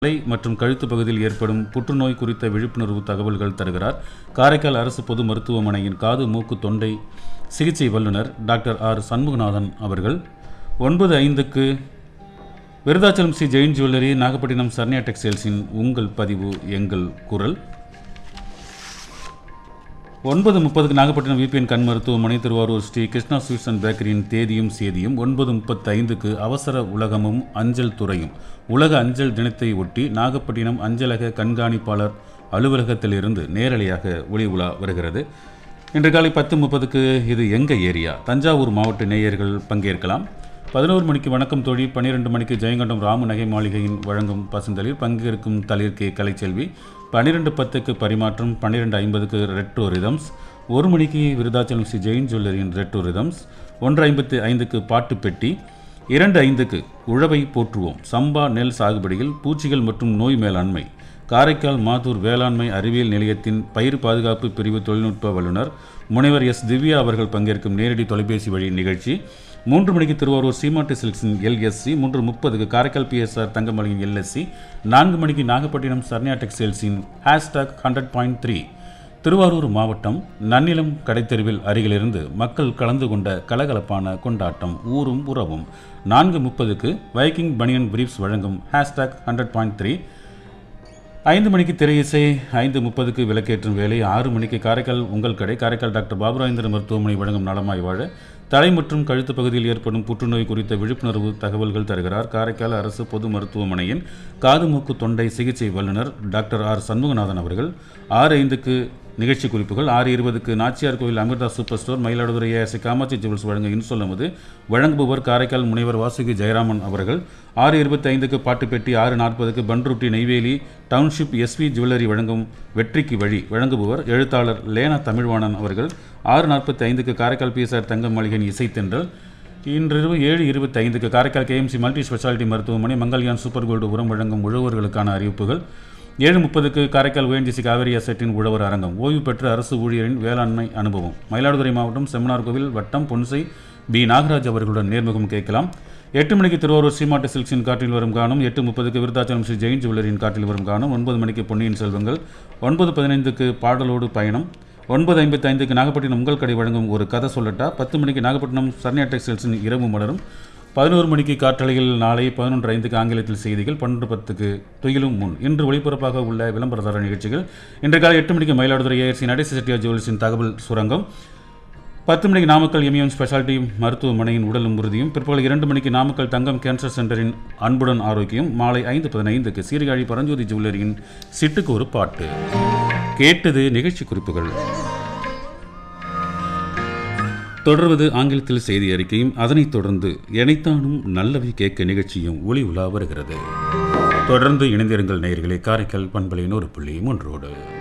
தலை மற்றும் கழுத்து பகுதியில் ஏற்படும் புற்றுநோய் குறித்த விழிப்புணர்வு தகவல்கள் தருகிறார் காரைக்கால் அரசு பொது மருத்துவமனையின் காது மூக்கு தொண்டை சிகிச்சை வல்லுநர் டாக்டர் ஆர் சண்முகநாதன் அவர்கள் ஒன்பது ஐந்துக்கு விருதாச்சலம் ஸ்ரீ ஜெயின் ஜுவல்லரி நாகப்பட்டினம் சர்ணியா டெக்ஸ்டைல்ஸின் உங்கள் பதிவு எங்கள் குரல் ஒன்பது முப்பதுக்கு நாகப்பட்டினம் விபிஎன் கண் மருத்துவமனை திருவாரூர் ஸ்ரீ கிருஷ்ணா ஸ்வீட்ஸ் அண்ட் பேக்கரியின் தேதியும் சேதியும் ஒன்பது முப்பத்தைந்துக்கு அவசர உலகமும் அஞ்சல் துறையும் உலக அஞ்சல் தினத்தை ஒட்டி நாகப்பட்டினம் அஞ்சலக கண்காணிப்பாளர் அலுவலகத்திலிருந்து நேரலையாக ஒளி உலா வருகிறது இன்று காலை பத்து முப்பதுக்கு இது எங்க ஏரியா தஞ்சாவூர் மாவட்ட நேயர்கள் பங்கேற்கலாம் பதினோரு மணிக்கு வணக்கம் தோழி பன்னிரெண்டு மணிக்கு ஜெயங்கொண்டம் ராமு நகை மாளிகையின் வழங்கும் பசுந்தளிர் பங்கேற்கும் தளிர் கே கலைச்செல்வி பன்னிரெண்டு பத்துக்கு பரிமாற்றம் பன்னிரெண்டு ஐம்பதுக்கு ரெட்ரோ ரிதம்ஸ் ஒரு மணிக்கு விருதாச்சலம் ஸ்ரீ ஜெயின் ஜுவல்லரியின் ரெட்ரோ ரிதம்ஸ் ஒன்று ஐம்பத்தி ஐந்துக்கு பாட்டு பெட்டி இரண்டு ஐந்துக்கு உழவை போற்றுவோம் சம்பா நெல் சாகுபடியில் பூச்சிகள் மற்றும் நோய் மேலாண்மை காரைக்கால் மாதூர் வேளாண்மை அறிவியல் நிலையத்தின் பயிர் பாதுகாப்பு பிரிவு தொழில்நுட்ப வல்லுநர் முனைவர் எஸ் திவ்யா அவர்கள் பங்கேற்கும் நேரடி தொலைபேசி வழி நிகழ்ச்சி மூன்று மணிக்கு திருவாரூர் சீமாட்டி சில்க்ஸின் எல்எஸ்சி மூன்று முப்பதுக்கு காரைக்கால் பிஎஸ்ஆர் தங்கமலையின் எல்எஸ்சி நான்கு மணிக்கு நாகப்பட்டினம் சர்ணியா டெக்ஸ்டைல்ஸின் hashtag hundred point three Thiruvarur மாவட்டம் நன்னிலம் கடைத்தெருவில் அருகிலிருந்து மக்கள் கலந்து கொண்ட கலகலப்பான கொண்டாட்டம் ஊரும் உறவும் நான்கு முப்பதுக்கு வைக்கிங் பனியன் பிரீப்ஸ் வழங்கும் ஹேஷ்டாக் ஹண்ட்ரட் பாயிண்ட் த்ரீ ஐந்து மணிக்கு திரையிசை ஐந்து முப்பதுக்கு விளக்கேற்றும் வேலை ஆறு மணிக்கு காரைக்கால் உங்கள் கடை காரைக்கால் டாக்டர் பாபுராயந்திர மருத்துவமனை வழங்கும் நலமாய் வாழ தலை மற்றும் கழுத்து பகுதியில் ஏற்படும் புற்றுநோய் குறித்த விழிப்புணர்வு தகவல்கள் தருகிறார் காரைக்கால் அரசு பொது மருத்துவமனையின் காது மூக்கு தொண்டை சிகிச்சை வல்லுநர் டாக்டர் ஆர் சண்முகநாதன் அவர்கள் ஆறு ஐந்துக்கு நிகழ்ச்சி குறிப்புகள் ஆறு இருபதுக்கு Nachiyar Koil Amirtha super store Mayiladuthurai ASC Kamatchi jewels வழங்க இன்சொல்லமுது வழங்குபவர் காரைக்கால் முனைவர் வாசுகி ஜெயராமன் அவர்கள் ஆறு இருபத்தி ஐந்துக்கு பாட்டுப்பெட்டி ஆறு நாற்பதுக்கு Panruti Neyveli township SV jewellery வழங்கும் வெற்றிக்கு வழி வழங்குபவர் எழுத்தாளர் லேனா தமிழ்வாணன் அவர்கள் ஆறு நாற்பத்தி ஐந்துக்கு காரைக்கால் பிஎஸ்ஆர் தங்கம் மாளிகையின் இசைத்தென்றல் இன்றிரவு ஏழு இருபத்தி ஐந்துக்கு காரைக்கால் கேஎம்சி மல்டி ஸ்பெஷாலிட்டி மருத்துவமனை மங்கல்யான் சூப்பர் கோல்டு உரம் வழங்கும் உழவர்களுக்கான அறிவிப்புகள் ஏழு முப்பதுக்கு காரைக்கால் ஓஎன்ஜிசி காவேரி அசெட்டின் உழவர் அரங்கம் ஓய்வு பெற்ற அரசு ஊழியரின் வேளாண்மை அனுபவம் மயிலாடுதுறை மாவட்டம் செம்மனார் கோவில் வட்டம் பொன்சை பி நாகராஜ் அவர்களுடன் நேர்முகம் கேட்கலாம் எட்டு மணிக்கு திருவாரூர் சீமாட்டு சில்க்ஸின் காற்றில் வரும் காணும் எட்டு முப்பதுக்கு விருத்தாச்சலம் ஸ்ரீ ஜெயின் ஜுவல்லரியின் காற்றில் வரும் காணும் ஒன்பது மணிக்கு பொன்னியின் செல்வங்கள் ஒன்பது பதினைந்துக்கு பாடலோடு பயணம் ஒன்பது ஐம்பத்தி ஐந்துக்கு நாகப்பட்டினம் உங்கள் கடை வழங்கும் ஒரு கதை சொல்லட்டா பத்து மணிக்கு நாகப்பட்டினம் சர்ணியா டெக்ஸ்டைல்ஸின் இரவு மலரும் பதினோரு மணிக்கு காற்றலையில் நாளை பதினொன்று ஐந்துக்கு ஆங்கிலத்தில் செய்திகள் பன்னெண்டு பத்துக்கு துயிலும் முன் இன்று ஒளிபரப்பாக உள்ள விளம்பரதார நிகழ்ச்சிகள் இன்று காலை எட்டு மணிக்கு மயிலாடுதுறை ஏஆர்சி நடேச செட்டியார் ஜுவல்ஸின் தகவல் சுரங்கம் பத்து மணிக்கு நாமக்கல் எம்இஎம் ஸ்பெஷாலிட்டி மருத்துவமனையின் உடலும் உறுதியும் பிற்பகல் இரண்டு மணிக்கு நாமக்கல் தங்கம் கேன்சர் சென்டரின் அன்புடன் ஆரோக்கியம் மாலை ஐந்து பதினைந்துக்கு சீர்காழி பரஞ்சோதி ஜுவல்லரியின் சிட்டுக்கு ஒரு பாட்டு கேட்டது நிகழ்ச்சி குறிப்புகள் தொடர்வது ஆங்கிலத்தில் செய்தி அறிக்கையும் அதனைத் தொடர்ந்து எனைத்தானும் நல்லவை கேட்க நிகழ்ச்சியும் ஒளி உலா வருகிறது தொடர்ந்து இணைந்திருங்கள் நேயர்களே காரைக்கால் பண்பலையின் ஒரு புள்ளி மூன்றோடு